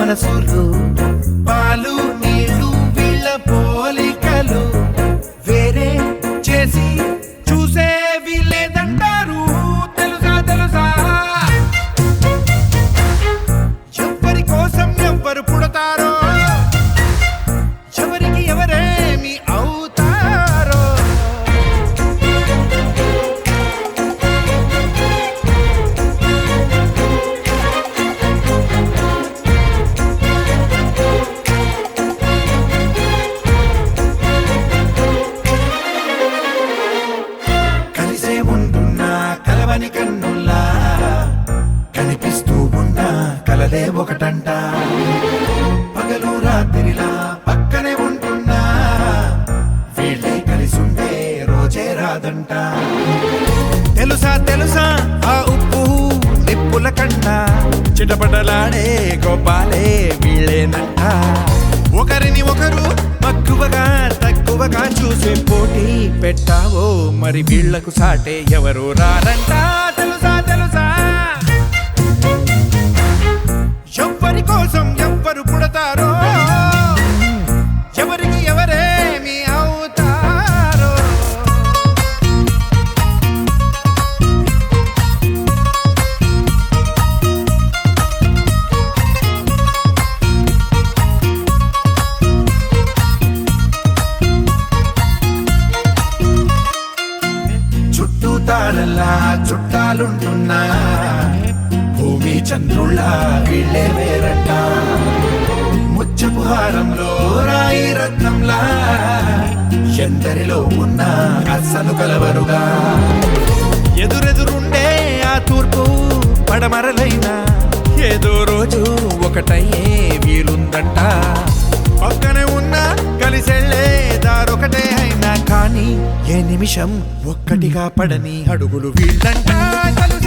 మనసులు పాలు నీళ్లు వీళ్ళ పోలికలు వేరే చేసి చూసే వీళ్ళేదంటారు తెలుసా తెలుసా ఎవ్వరి కోసం ఎవ్వరు పుడతారో ఎవరికి ఎవరేమి అవుతారో కలిసే ఉంటున్నా కలవని కన్నుల్లా కనిపిస్తూ ఉన్నా కలలే ఒకటంట పగలు రాత్రిలా పక్కనే ఉంటున్నా వీళ్ళే కలిసుండే రోజే రాదంట తెలుసా తెలుసా ఆ ఉప్పు నిప్పుల కంట చిటపటలాడే గోపాలే వీళ్ళేనంట ఒకరిని ఒకరు మక్కువగా తక్కువగా చూసే పోటీ పెట్టావో మరి వీళ్లకు సాటే ఎవరు రారంట తెలుసా తెలుసా ఎవ్వరి కోసం ఎవ్వరు పుడతారో ఎవరికి ఎవరేమి అవుతారో చుట్టూ తారల్లా చుట్టాలుంటున్నా భూమి చంద్రుళ్ళ వీళ్ళే వేరంట ముచ్చపు హారంలో రాయి రత్నంలా ఎందరిలో ఉన్న అస్సలు కలవరుగా ఎదురెదురుండే ఆ తూర్పు పడమరలైనా ఏదో రోజు ఒకటయ్యే వీలుందంట పక్కనే ఉన్న కలిసెళ్ళే దారొకటే అయినా కానీ ఏ నిమిషం ఒక్కటిగా పడని అడుగులు వీళ్ళంట